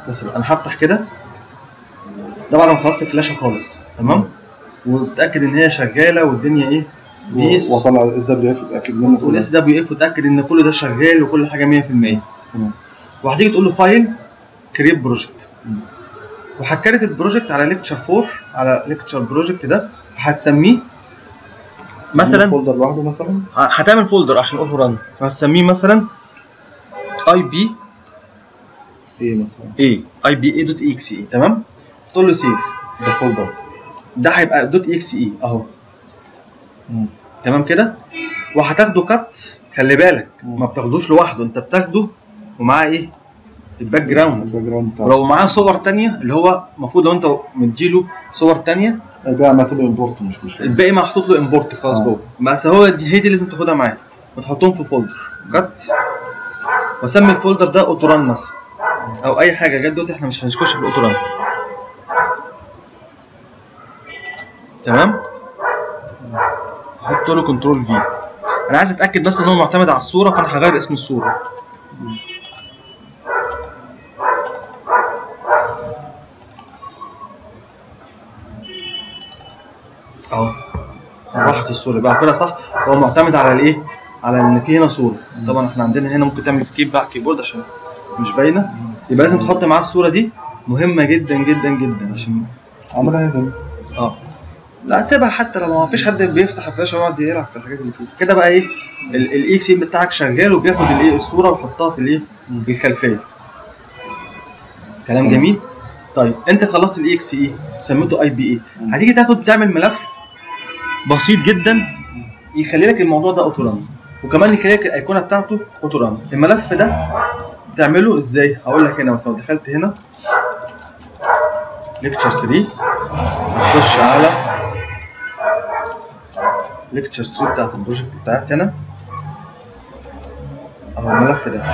بص بقى انا هفتح كده ده بعد ما خلصت الفلاشه خالص تمام وتاكد ان هي شغاله والدنيا ايه بيس واطلع الاس دبليو اف اتاكد منه كله. والاس دبليو اف وتاكد ان كل ده شغال وكل حاجه 100% تمام. وهتيجي تقول له فايل كريت بروجكت مم. وهتكريت البروجكت على ليكتشر 4 على ليكتشر بروجكت ده هتسميه مثلا فولدر لوحده مثلا هتعمل فولدر عشان اوتو ران فهتسميه مثلا اي بي ايه مثلا اي اي بي اي دوت اي اكس اي تمام تقول له سيف ده فولدر ده هيبقى دوت اكس اي اهو مم. تمام كده وهتاخده كات خلي بالك مم. ما بتاخدوش لوحده انت بتاخده ومعاه ايه الباك جراوند الباك جراوند بتاعه ولو معاه صور تانية اللي هو المفروض لو انت مديله صور تانية الباقي عملت له امبورت مش مشكله الباقي محطوط له امبورت خلاص آه. جوه بس هو دي هي دي لازم تاخدها معاك وتحطهم في فولدر كات واسمي الفولدر ده اوتوران مثلا او اي حاجه جت دلوقتي احنا مش هنخش في الاوتوران تمام احط له كنترول في انا عايز اتاكد بس ان هو معتمد على الصوره فانا هغير اسم الصوره اهو راحت الصوره بقى كده صح هو معتمد على الايه على ان في هنا صوره طبعا احنا عندنا هنا ممكن تعمل سكيب بقى كيبورد عشان مش باينه يبقى لازم تحط معاه الصوره دي مهمه جدا جدا جدا عشان عملها هنا اه لا سيبها حتى لو ما فيش حد بيفتح الفلاشه ويقعد يلعب في الحاجات اللي فيه كده بقى ايه الاكس بتاعك شغال وبياخد الايه الصوره ويحطها في الايه في الخلفيه كلام جميل طيب انت خلصت الاكس اي سميته اي بي اي هتيجي تاخد تعمل ملف بسيط جدا يخلي لك الموضوع ده اوتوران وكمان يخلي لك الايقونه بتاعته اوتوران الملف ده تعمله ازاي هقول لك هنا مثلا لو دخلت هنا ليكتشر 3 هتخش على ليكتشر 3 بتاعت البروجكت بتاعت هنا اهو الملف ده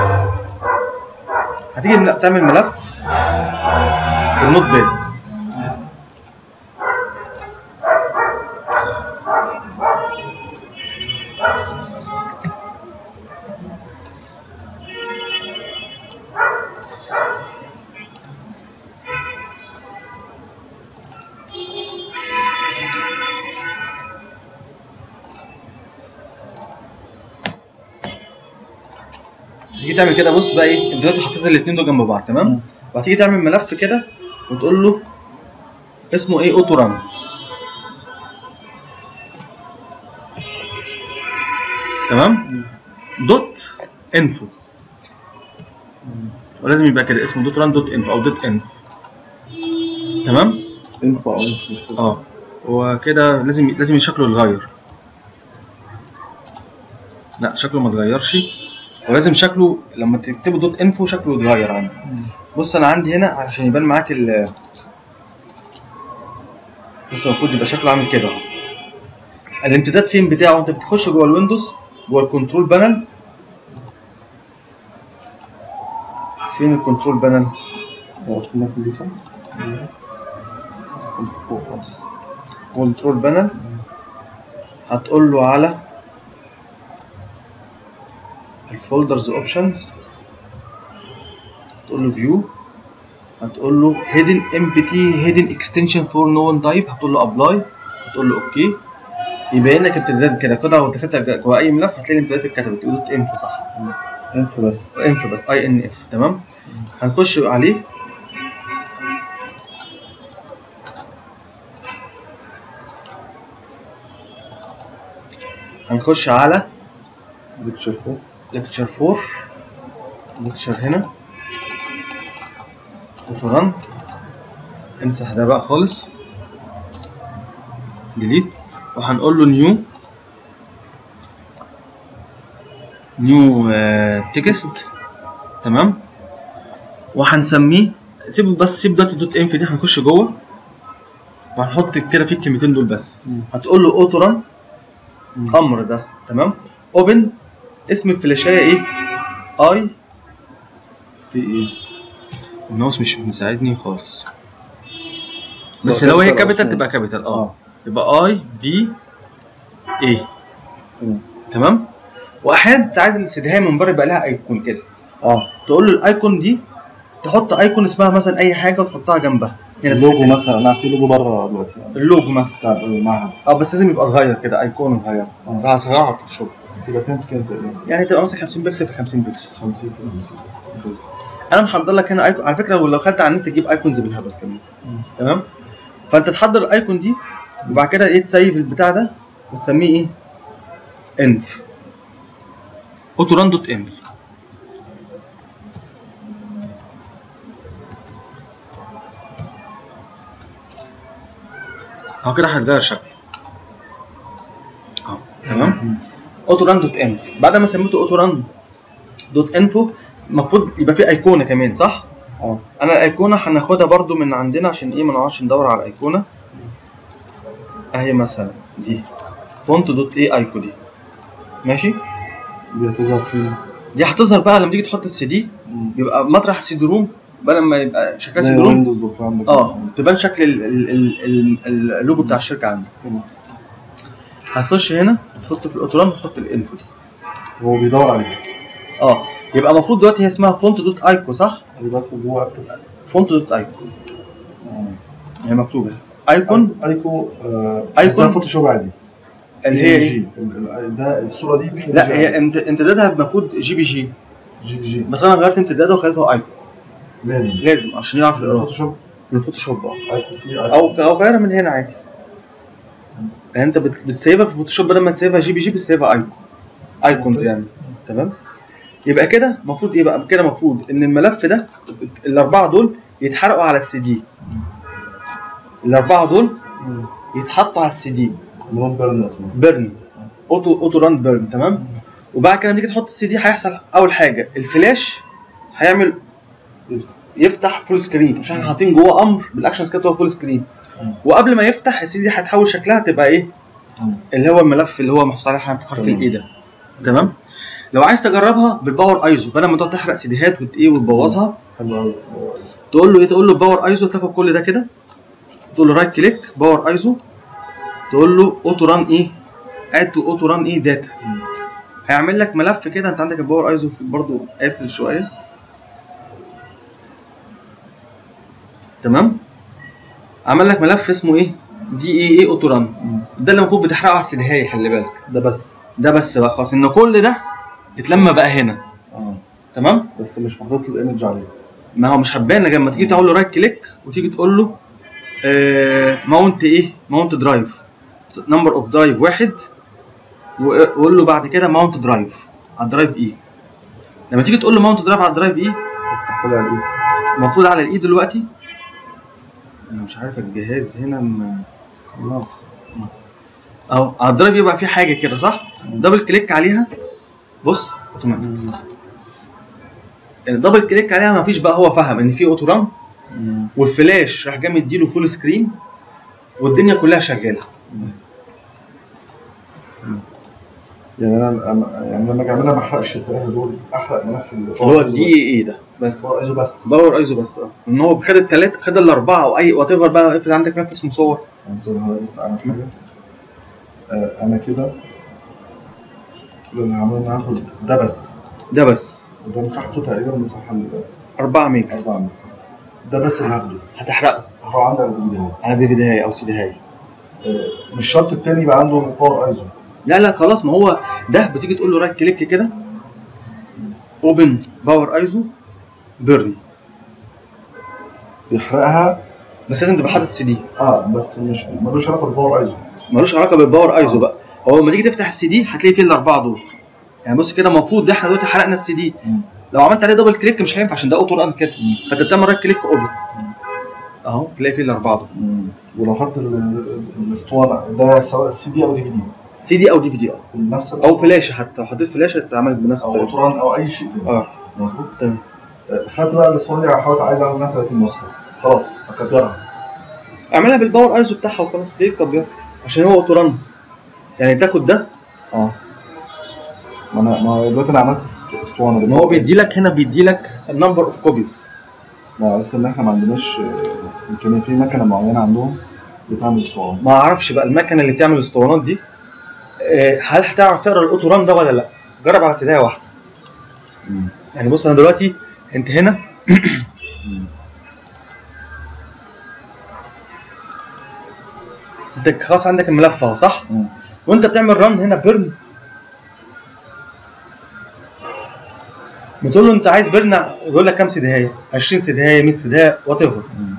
هتيجي م- تعمل ملف في النوت باد تيجي تعمل كده بص بقى ايه انت دلوقتي حطيت الاثنين دول جنب بعض تمام وهتيجي تعمل ملف كده وتقول له اسمه ايه اوتو ران تمام دوت انفو ولازم يبقى كده اسمه دوت ران دوت انفو او دوت انفو تمام انفو او انفو مش فاكر. اه هو كده لازم لازم شكله يتغير لا شكله ما اتغيرش ولازم شكله لما تكتبه دوت انفو شكله يتغير عندك بص انا عندي هنا عشان يبان معاك ال بص المفروض يبقى شكله عامل كده اهو الامتداد فين بتاعه انت بتخش جوه الويندوز جوه الكنترول بانل فين الكنترول بانل هو تكون الكمبيوتر فوق خالص كنترول بانل هتقول له على الفولدرز اوبشنز تقول له فيو هتقول له هيدن ام بي تي هيدن اكستنشن فور نو ون تايب هتقول له ابلاي هتقول له اوكي يبين لك امتدادات كده كده لو دخلت جوه اي ملف هتلاقي الامتدادات اتكتبت تقول دوت انف صح انفو بس انف بس اي ان اف تمام هنخش عليه هنخش على ليكتشر فوق ليكتشر 4 ليكتشر هنا اوتوران امسح ده بقى خالص ديليت وهنقول له نيو نيو تكست تمام وهنسميه سيبه بس سيب دلوقتي دوت انف دي هنخش جوه وهنحط كده فيه الكلمتين دول بس مم. هتقول له اوتوران امر ده تمام اوبن اسم الفلاشايه ايه اي في ايه الماوس مش مساعدني خالص سواء بس لو هي capital أو كابيتال small. تبقى كابيتال اه اه يبقى اي بي اي تمام. تمام واحيانا انت عايز الاستدهام من بره يبقى لها ايكون كده اه تقول له الايكون دي تحط ايكون اسمها مثلا اي حاجه وتحطها جنبها هنا اللوجو مثلا انا في لوجو بره دلوقتي اللوجو مثلا بتاع المعهد اه بس لازم يبقى صغير كده ايقونه صغيره آه. فهصغرها على الفوتوشوب تبقى كام في كام تقريبا؟ يعني تبقى مثلا 50 بكسل في 50 بكسل 50 في 50 كويس. انا محضر لك هنا ايكون على فكره لو خدت على النت تجيب ايكونز بالهبل كمان مم. تمام فانت تحضر الايكون دي وبعد كده ايه تسيب البتاع ده وتسميه ايه انف اوتوران دوت انف اهو كده هتغير شكله اهو تمام اوتوران دوت انف بعد ما سميته اوتوران دوت انفو المفروض يبقى فيه ايقونه كمان صح؟ اه انا الايقونه هناخدها برضو من عندنا عشان ايه ما نقعدش ندور على الايقونه اهي مثلا دي فونت دوت ايه ايكو دي ماشي دي هتظهر فين؟ دي هتظهر بقى لما تيجي تحط السي دي يبقى مطرح سي دي روم بدل ما يبقى شكلها سي زي دي روم ويندوز والكلام ده اه تبان شكل ال- ال- ال- ال- اللوجو بتاع الشركه عندك تمام. هتخش هنا تحط في الاوتوران تحط الانفو دي هو بيدور عليها اه يبقى المفروض دلوقتي هي اسمها فونت دوت ايكو صح؟ بيدخل جوه اكتب فونت دوت ايكو آه. هي مكتوبه ايكون ايكو آه أيكون. ده فوتوشوب عادي اللي هي PNG. ايه؟ ال- ال- ده الصوره دي PNG لا عادي. هي امت- امتدادها المفروض جي بي جي جي بي جي بس انا غيرت امتدادها وخليته ايكون لازم لازم عشان يعرف يقراها فوتوشوب من الفوتوشوب اه ايكو في ايكو او او غيرها من هنا عادي يعني انت بت- بتسيبها في الفوتوشوب بدل ما تسيبها جي بي جي بتسيبها ايكون ايكونز يعني تمام يبقى كده المفروض ايه بقى كده المفروض ان الملف ده الاربعه دول يتحرقوا على السي دي الاربعه دول مم. يتحطوا على السي دي اللي هو بيرن بيرن اوتو اوتو ران بيرن تمام وبعد كده لما تيجي تحط السي دي هيحصل اول حاجه الفلاش هيعمل يفتح فول سكرين عشان احنا حاطين جوه امر بالاكشن سكريبت هو فول سكرين مم. وقبل ما يفتح السي دي هتحول شكلها تبقى ايه مم. اللي هو الملف اللي هو محطوط عليه حرف تمام. الاي ده تمام لو عايز تجربها بالباور ايزو بدل ما تقعد تحرق سيديهات وت ايه وتبوظها حلو قوي تقول له ايه تقول له باور ايزو تاخد كل ده كده تقول له رايت كليك باور ايزو تقول له اوتو ران ايه اد تو اوتو ران ايه داتا مم. هيعمل لك ملف كده انت عندك الباور ايزو برضو قافل شويه تمام عمل لك ملف اسمه ايه دي اي اي اوتو ران مم. ده اللي المفروض بتحرقه على السيديهايه خلي بالك ده بس ده بس بقى خلاص ان كل ده اتلم بقى هنا اه تمام بس مش محطوط الايمج عليه ما هو مش هتبان لك لما تيجي تقول له رايت كليك وتيجي تقول له ماونت ايه ماونت درايف نمبر اوف درايف واحد وقول له بعد كده ماونت درايف على الدرايف ايه لما تيجي تقول له ماونت درايف على الدرايف ايه افتح لي عليه المفروض على الاي دلوقتي انا مش عارف الجهاز هنا م- خلاص اهو على الدرايف يبقى في حاجه كده صح دبل كليك عليها بص اوتوماتيك يعني دبل كليك عليها مفيش بقى هو فهم ان في اوتو ران مم. والفلاش راح جاي مديله فول سكرين والدنيا كلها شغاله يعني انا أنا- يعني لما اجي اعملها ما احرقش الثلاثه دول احرق ملف اللي هو الدي اي اي ده بس باور ايزو بس باور ايزو بس اه ان هو خد الثلاثه خد الاربعه او اي وات ايفر بقى افرض عندك نفس مصور هنسيبها بس انا حاجه آه، انا كده كل اللي هعمله ان أنا هاخد ده بس ده بس وده مساحته تقريبا مساحه ال 4 ميجا 4 متر ده بس اللي هاخده هتحرقه هو عندك الفيديو على دي في دي او سي دي هاي آه، مش شرط التاني يبقى عنده باور ايزو لا لا خلاص ما هو ده بتيجي تقول له رايت كليك كده اوبن باور ايزو بيرن بيحرقها بس لازم تبقى حاطط السي دي اه بس مش ملوش علاقه بالباور ايزو ملوش علاقه بالباور ايزو بقى هو لما تيجي تفتح السي دي هتلاقي فيه الاربعه دول يعني بص كده المفروض ده احنا دلوقتي حرقنا السي دي لو عملت عليه دبل كليك مش هينفع عشان ده اوتو ران كده فانت بتعمل رايت كليك اوبن اهو تلاقي فيه الاربعه دول ولو حط ال- الاسطوانه ده سواء سي دي او دي في دي سي دي او دي في دي اه نفس او فلاشه حتى لو حطيت فلاشه تتعمل بنفس او الطريقه اوتوران او اي شيء تاني اه مظبوط تمام آه، خدت بقى الاسطوانه دي حاولت عايز اعمل منها 30 نسخه خلاص اكبرها اعملها بالباور ايزو بتاعها وخلاص ليه كبير عشان هو اوتو ران يعني تاخد ده اه ما انا ما هو دلوقتي انا عملت اسطوانه ان هو بيدي لك هنا بيدي لك النمبر اوف كوبيز لا بس ان احنا ما عندناش آه، يمكن في مكنه معينه عندهم بتعمل اسطوانه ما اعرفش بقى المكنه اللي بتعمل الاسطوانات دي آه، هل هتعرف تقرا الاوتو ران ده ولا لا جرب على سدايه واحده يعني بص انا دلوقتي انت هنا انت خلاص عندك الملف اهو صح مم. وانت بتعمل رن هنا بيرن بتقول له انت عايز بيرن يقول لك كام سيدهايه 20 سيدهايه 100 سيدهايه وات ايفر مم.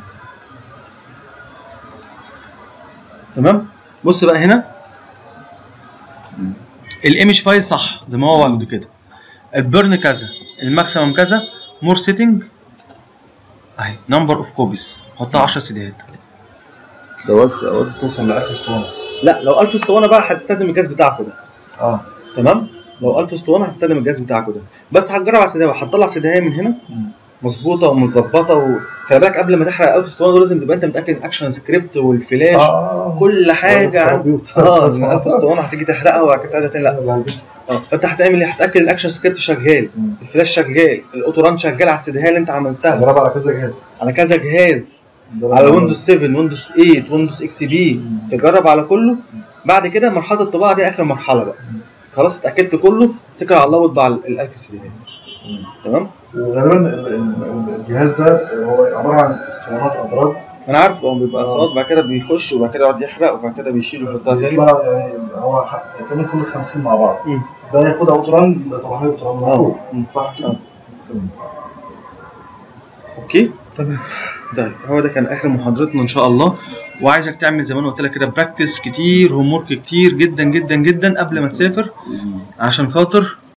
تمام بص بقى هنا مم. الايمج فايل صح زي ما هو واخده كده البيرن كذا الماكسيمم كذا مور سيتنج اهي نمبر اوف كوبيز حطها 10 سيديهات لو قلت لو قلت توصل ل 1000 اسطوانه لا لو 1000 اسطوانه بقى هتستخدم الجهاز بتاعكم ده اه تمام لو 1000 اسطوانه هتستخدم الجهاز بتاعكم ده بس هتجرب على سيديه هتطلع سيديه من هنا مم. مظبوطه ومتظبطه وخلي بالك قبل ما تحرق 1000 اسطوانه دول لازم تبقى انت متاكد الاكشن سكريبت والفلاش اه كل حاجه عن- عن اه 1000 اسطوانه هتيجي تحرقها وبعد كده تاني لا لا بس اه فانت هتعمل ايه؟ هتاكد الاكشن سكريبت شغال مم. الفلاش شغال الاوتو ران شغال على السيديه اللي انت عملتها جرب على كذا جهاز على كذا جهاز جرب على ويندوز 7 ويندوز 8 ويندوز اكس بي تجرب على كله بعد كده مرحله الطباعه دي اخر مرحله بقى خلاص اتاكدت كله اتكل على الله واطبع الاف سي دي مم. تمام وغالبا ال- ال- الجهاز ده هو عباره عن اسطوانات ابراج انا عارف هو بيبقى آه. صوت بعد كده بيخش وبعد كده يقعد يحرق وبعد كده بيشيل ويحطها تاني بيطلع يعني هو ح- يعتمد كل 50 مع بعض مم. ده ياخد اوتران طبعا هي اوتران اه مفروض مم. صح كده؟ آه. تمام. اوكي تمام طيب هو ده كان اخر محاضرتنا ان شاء الله وعايزك تعمل زي ما انا قلت لك كده براكتس كتير هوم ورك كتير جدا جدا جدا قبل ما تسافر عشان خاطر